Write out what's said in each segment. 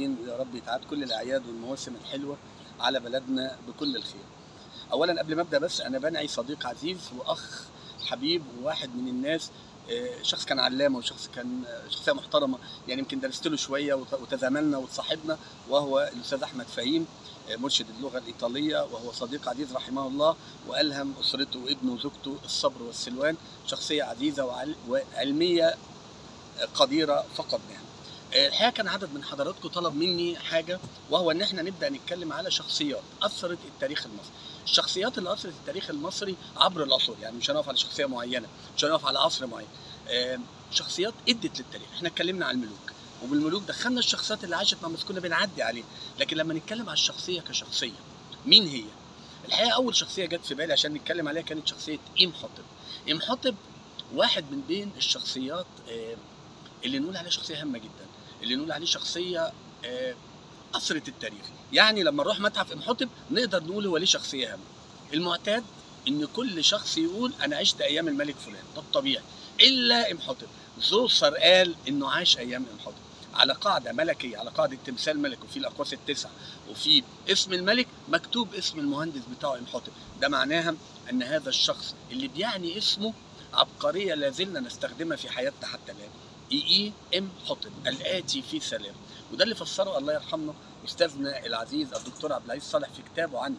طيبين ويا رب يتعاد كل الاعياد والمواسم الحلوه على بلدنا بكل الخير. اولا قبل ما ابدا بس انا بنعي صديق عزيز واخ حبيب وواحد من الناس آه، شخص كان علامه وشخص كان آه، شخصيه محترمه يعني يمكن درست له شويه وت- وتزاملنا وتصاحبنا وهو الاستاذ احمد فهيم آه، مرشد اللغه الايطاليه وهو صديق عزيز رحمه الله والهم اسرته وابنه وزوجته الصبر والسلوان شخصيه عزيزه وعل- وعلميه قديره فقط يعني آه، الحقيقه كان عدد من حضراتكم طلب مني حاجه وهو ان احنا نبدا نتكلم على شخصيات اثرت التاريخ المصري الشخصيات اللي اثرت التاريخ المصري عبر العصور يعني مش هنقف على شخصيه معينه مش هنقف على عصر معين آه، شخصيات ادت للتاريخ احنا اتكلمنا عن الملوك وبالملوك دخلنا الشخصيات اللي عاشت مع مصر كنا بنعدي عليه لكن لما نتكلم على الشخصيه كشخصيه مين هي الحقيقه اول شخصيه جت في بالي عشان نتكلم عليها كانت شخصيه امحطب امحطب واحد من بين الشخصيات آه، اللي نقول عليه شخصيه هامه جدا اللي نقول عليه شخصيه آه، اثرت التاريخ يعني لما نروح متحف امحطب نقدر نقول هو ليه شخصيه هامه المعتاد ان كل شخص يقول انا عشت ايام الملك فلان ده الطبيعي الا امحطب زوسر قال انه عاش ايام امحطب على قاعده ملكيه على قاعده تمثال ملك وفي الاقواس التسعه وفي اسم الملك مكتوب اسم المهندس بتاعه امحطب ده معناها ان هذا الشخص اللي بيعني اسمه عبقريه لا زلنا نستخدمها في حياتنا حتى الان اي اي ام حطب الاتي في سلام وده اللي فسره الله يرحمنا استاذنا العزيز الدكتور عبد العزيز صالح في كتابه عن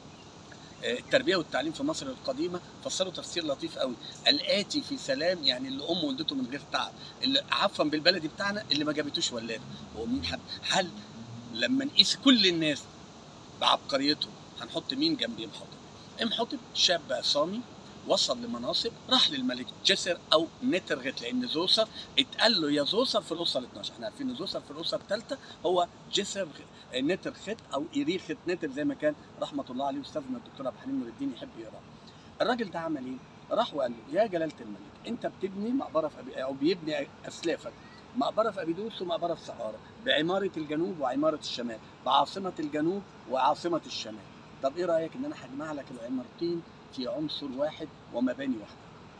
آه، التربيه والتعليم في مصر القديمه فسروا تفسير لطيف قوي الاتي في سلام يعني اللي امه ولدته من غير تعب اللي عفوا بالبلدي بتاعنا اللي ما جابتوش ولاده هو مين حد هل لما نقيس كل الناس بعبقريتهم هنحط مين جنب امحطب امحطب شاب عصامي وصل لمناصب راح للملك جسر او نترغت لان زوسر اتقال له يا زوسر في الاسره ال 12 احنا عارفين ان زوسر في الاسره الثالثه هو جسر نترخت او ايريخت نتر زي ما كان رحمه الله عليه استاذنا الدكتور عبد الحليم نور الدين يحب يقرا الراجل ده عمل ايه؟ راح وقال له يا جلاله الملك انت بتبني مقبره في أبي او بيبني اسلافك مقبره في ابيدوس ومقبره في سقاره بعماره الجنوب وعماره الشمال بعاصمه الجنوب وعاصمه الشمال طب ايه رايك ان انا هجمع لك العمارتين في عنصر واحد ومباني واحده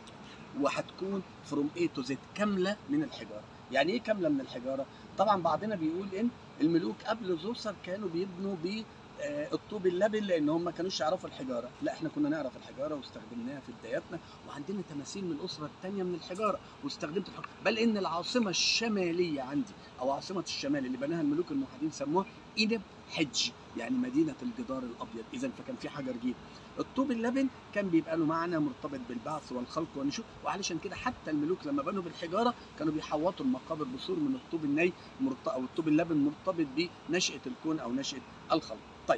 وهتكون فروم اي تو زد كامله من الحجاره يعني ايه كامله من الحجاره طبعا بعضنا بيقول ان الملوك قبل زوسر كانوا بيبنوا ب آه، الطوب اللبن لان هم ما كانوش يعرفوا الحجاره لا احنا كنا نعرف الحجاره واستخدمناها في بداياتنا وعندنا تماثيل من الاسره الثانيه من الحجاره واستخدمت الحجاره بل ان العاصمه الشماليه عندي او عاصمه الشمال اللي بناها الملوك الموحدين سموها اينب حج يعني مدينه الجدار الابيض اذا فكان في حجر جيد الطوب اللبن كان بيبقى له معنى مرتبط بالبعث والخلق والنشوء وعلشان كده حتى الملوك لما بنوا بالحجاره كانوا بيحوطوا المقابر بسور من الطوب الني مرت- او الطوب اللبن مرتبط بنشاه الكون او نشاه الخلق. طيب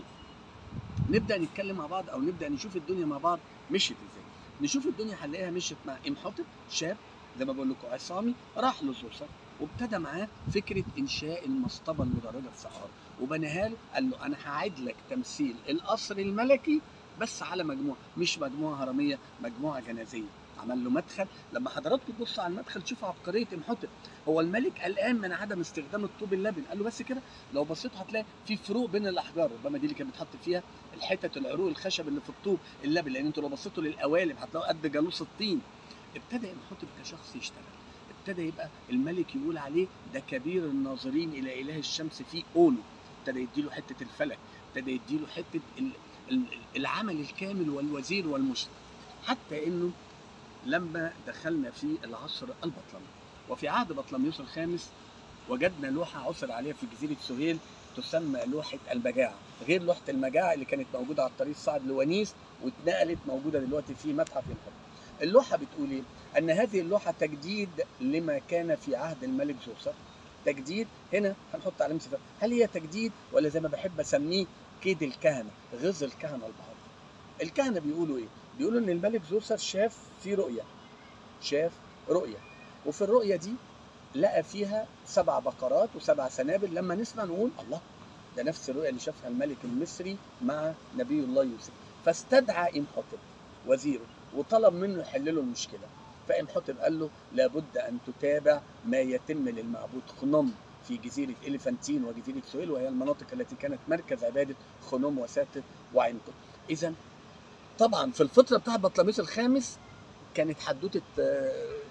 نبدا نتكلم مع بعض او نبدا نشوف الدنيا مع بعض مشيت ازاي. نشوف الدنيا هنلاقيها مشيت مع امحطب شاب زي ما بقول لكم عصامي راح لزوسر وابتدى معاه فكره انشاء المصطبه المدرجه في سقاره وبناها له قال له انا هعيد لك تمثيل القصر الملكي بس على مجموعه مش مجموعه هرميه مجموعه جنازيه عمل له مدخل لما حضراتكم تبصوا على المدخل تشوفوا عبقريه امحطب هو الملك قلقان من عدم استخدام الطوب اللبن قال له بس كده لو بصيت هتلاقي في فروق بين الاحجار ربما دي اللي كان بيتحط فيها الحتت العروق الخشب اللي في الطوب اللبن لان انتوا لو بصيتوا للقوالب هتلاقوا قد جالوس الطين ابتدى امحطب كشخص يشتغل ابتدى يبقى الملك يقول عليه ده كبير الناظرين الى اله الشمس في اونو ابتدى يديله حته الفلك ابتدى يديله حته ال- ال- العمل الكامل والوزير والمشرف حتى انه لما دخلنا في العصر البطلمي وفي عهد بطلميوس الخامس وجدنا لوحه عثر عليها في جزيره سهيل تسمى لوحه المجاعه غير لوحه المجاعه اللي كانت موجوده على الطريق الصاعد لونيس واتنقلت موجوده دلوقتي في متحف ينحب اللوحه بتقول ايه ان هذه اللوحه تجديد لما كان في عهد الملك زوسر تجديد هنا هنحط علامه صفر هل هي تجديد ولا زي ما بحب اسميه كيد الكهنه غز الكهنه البعض الكهنه بيقولوا ايه بيقولوا ان الملك زوسر شاف في رؤيه شاف رؤيه وفي الرؤيه دي لقى فيها سبع بقرات وسبع سنابل لما نسمع نقول الله ده نفس الرؤيه اللي شافها الملك المصري مع نبي الله يوسف فاستدعى امحطب وزيره وطلب منه يحل له المشكله فامحطب قال له لابد ان تتابع ما يتم للمعبود خنم في جزيرة إليفانتين وجزيرة سويل وهي المناطق التي كانت مركز عبادة خنوم وساتر وعنقود. إذا طبعا في الفترة بتاعت بطلميس الخامس كانت حدوتة آه،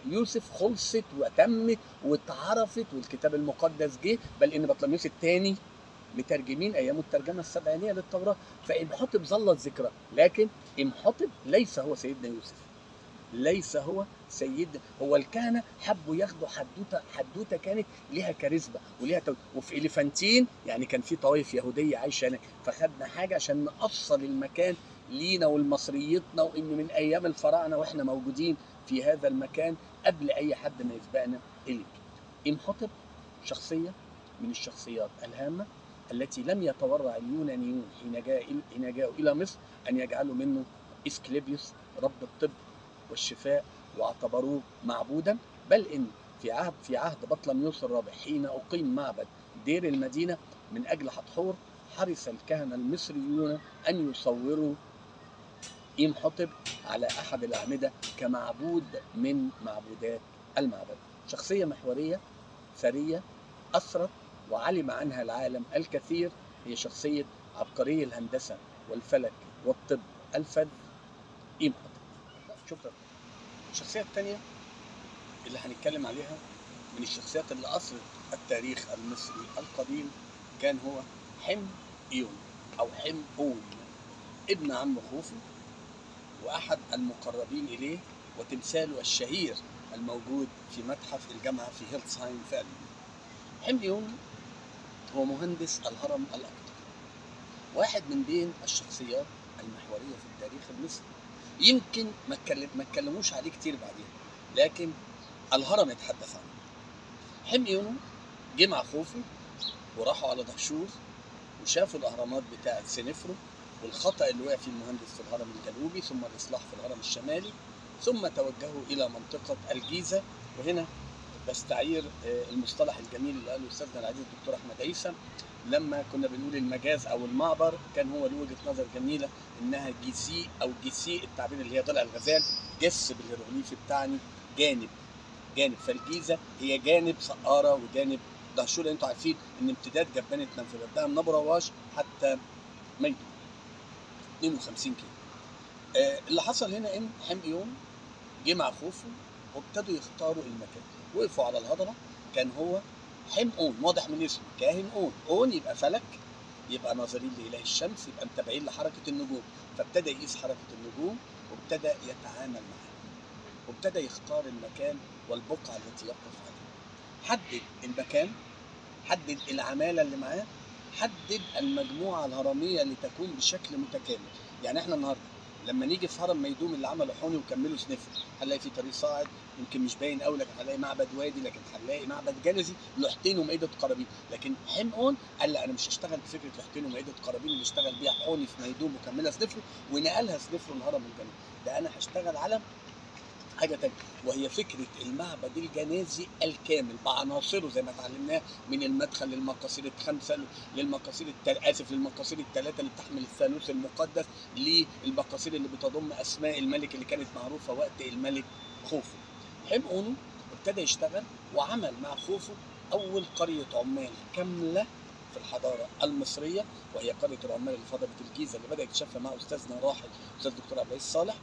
يوسف خلصت وتمت واتعرفت والكتاب المقدس جه بل ان بطليموس الثاني مترجمين ايام الترجمه السبعينيه للتوراه فامحطب ظلت ذكرى لكن امحطب ليس هو سيدنا يوسف ليس هو سيد هو الكهنه حبوا ياخدوا حدوته حدوته كانت ليها كاريزما وليها تو... وفي اليفانتين يعني كان في طوائف يهوديه عايشه هناك فخدنا حاجه عشان نأصل المكان لينا ولمصريتنا وان من ايام الفراعنه واحنا موجودين في هذا المكان قبل اي حد ما يسبقنا اليه. امحطب شخصيه من الشخصيات الهامه التي لم يتورع اليونانيون حين جاء حين جاءوا الى مصر ان يجعلوا منه اسكليبيوس رب الطب والشفاء واعتبروه معبودا بل ان في عهد في عهد بطلميوس الرابع حين اقيم معبد دير المدينه من اجل حتحور حرص الكهنه المصريون ان يصوروا امحطب على احد الاعمده كمعبود من معبودات المعبد شخصيه محوريه ثريه اثرت وعلم عنها العالم الكثير هي شخصيه عبقري الهندسه والفلك والطب الفذ امحطب شكرا الشخصيه الثانيه اللي هنتكلم عليها من الشخصيات اللي اثرت التاريخ المصري القديم كان هو حم ايون او حم اون ابن عم خوفو واحد المقربين اليه وتمثاله الشهير الموجود في متحف الجامعه في هيلتسهايم في المانيا. حم ايون هو مهندس الهرم الاكبر. واحد من بين الشخصيات المحوريه في التاريخ المصري. يمكن ما اتكلم ما اتكلموش عليه كتير بعدين لكن الهرم يتحدث عنه. حم ايون جه مع خوفو وراحوا على دهشور وشافوا الاهرامات بتاعه سنفرو والخطا اللي وقع فيه المهندس في الهرم الجنوبي ثم الاصلاح في الهرم الشمالي ثم توجهوا الى منطقه الجيزه وهنا بستعير المصطلح الجميل اللي قاله استاذنا العزيز الدكتور احمد عيسى لما كنا بنقول المجاز او المعبر كان هو له وجهه نظر جميله انها جيسي او جيسي التعبير اللي هي ضلع الغزال جس بالهيروغليفي بتاعني جانب جانب فالجيزه هي جانب سقاره وجانب دهشور انتوا عارفين ان امتداد جبانه منفذ من ابو رواش حتى ميدو 52 كيلو آه اللي حصل هنا ان حميون جه مع خوفو وابتدوا يختاروا المكان وقفوا على الهضبه كان هو حم اون واضح من اسمه كاهن اون اون يبقى فلك يبقى ناظرين لاله الشمس يبقى متابعين لحركه النجوم فابتدى يقيس حركه النجوم وابتدى يتعامل معها وابتدى يختار المكان والبقعه التي يقف عليها حدد المكان حدد العماله اللي معاه حدد المجموعه الهرميه لتكون بشكل متكامل يعني احنا النهارده لما نيجي في هرم ميدوم اللي عمله حوني وكملوا سنفر هنلاقي في طريق صاعد يمكن مش باين قوي لكن هنلاقي معبد وادي لكن هنلاقي معبد جنزي لوحتين ومائده قرابين لكن حمقون قال لا انا مش هشتغل بفكره لوحتين ومائده قرابين اللي اشتغل بيها حوني في ميدوم وكملها سنفر ونقلها سنفر الهرم الجنوبي ده انا هشتغل على حاجه تانية وهي فكره المعبد الجنازي الكامل بعناصره زي ما اتعلمناه من المدخل للمقاصير الخمسه للمقاصير التل... اسف للمقاصير الثلاثه اللي بتحمل الثالوث المقدس للمقاصير اللي بتضم اسماء الملك اللي كانت معروفه وقت الملك خوفو. حمقونو ابتدى يشتغل وعمل مع خوفو اول قريه عمال كامله في الحضاره المصريه وهي قريه العمال اللي في هضبه الجيزه اللي بدا يكتشفها مع استاذنا الراحل الاستاذ دكتور عبد العزيز صالح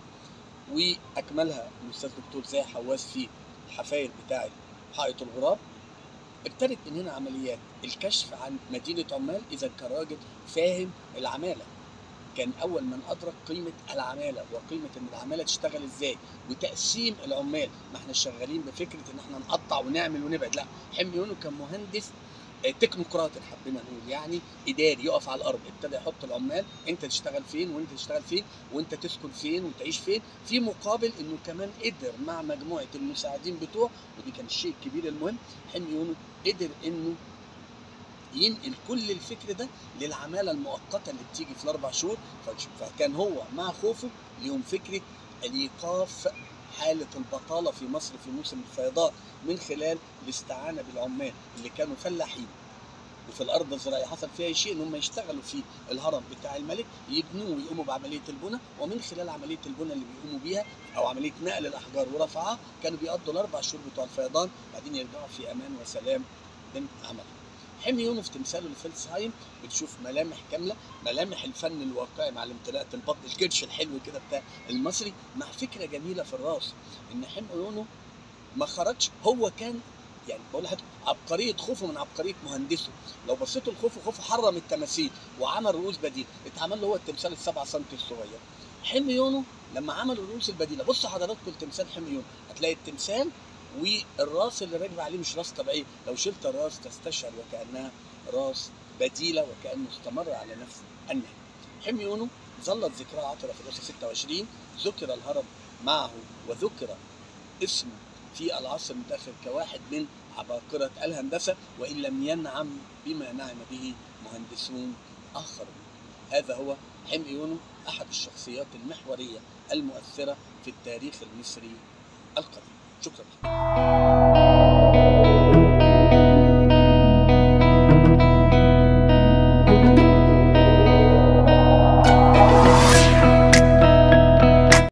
واكملها الاستاذ دكتور زاهي حواس في الحفاير بتاعه حائط الغراب ابتدت من هنا عمليات الكشف عن مدينه عمال اذا كان راجل فاهم العماله كان اول من ادرك قيمه العماله وقيمه ان العماله تشتغل ازاي وتقسيم العمال ما احنا شغالين بفكره ان احنا نقطع ونعمل ونبعد لا حميونو كان مهندس تكنوقراطي حبينا نقول يعني اداري يقف على الارض ابتدى يحط العمال انت تشتغل فين وانت تشتغل فين وانت تسكن فين وتعيش فين في مقابل انه كمان قدر مع مجموعه المساعدين بتوعه ودي كان الشيء الكبير المهم حميونو قدر انه ينقل كل الفكر ده للعماله المؤقته اللي بتيجي في الاربع شهور فكان هو مع خوفه ليهم فكره الايقاف حاله البطاله في مصر في موسم الفيضان من خلال الاستعانه بالعمال اللي كانوا فلاحين وفي الارض الزراعيه حصل فيها شيء ان هم يشتغلوا في الهرم بتاع الملك يبنوه ويقوموا بعمليه البناء ومن خلال عمليه البناء اللي بيقوموا بيها او عمليه نقل الاحجار ورفعها كانوا بيقضوا الاربع شهور بتوع الفيضان بعدين يرجعوا في امان وسلام من عملهم. حميونه في تمثاله لفلسهايم بتشوف ملامح كامله ملامح الفن الواقعي مع الامتلاء البطن الكرش الحلو كده بتاع المصري مع فكره جميله في الراس ان حميونه ما خرجش هو كان يعني بقول لحضرتك عبقريه خوفو من عبقريه مهندسه لو بصيتوا لخوفو خوفو حرم التماثيل وعمل رؤوس بديله اتعمل له هو التمثال السبعة سم الصغير حلمي يونو لما عمل الرؤوس البديله بصوا حضراتكم التمثال حلمي يونو هتلاقي التمثال والراس اللي راكب عليه مش راس طبيعيه لو شلت الراس تستشعر وكانها راس بديله وكانه استمر على نفس النهج حلمي يونو ظلت ذكراه عطرة في الأسرة 26 ذكر الهرم معه وذكر اسمه في العصر المتأخر كواحد من عباقرة الهندسة وإن لم ينعم بما نعم به مهندسون آخرون هذا هو حلمي يونو أحد الشخصيات المحورية المؤثرة في التاريخ المصري القديم شكرا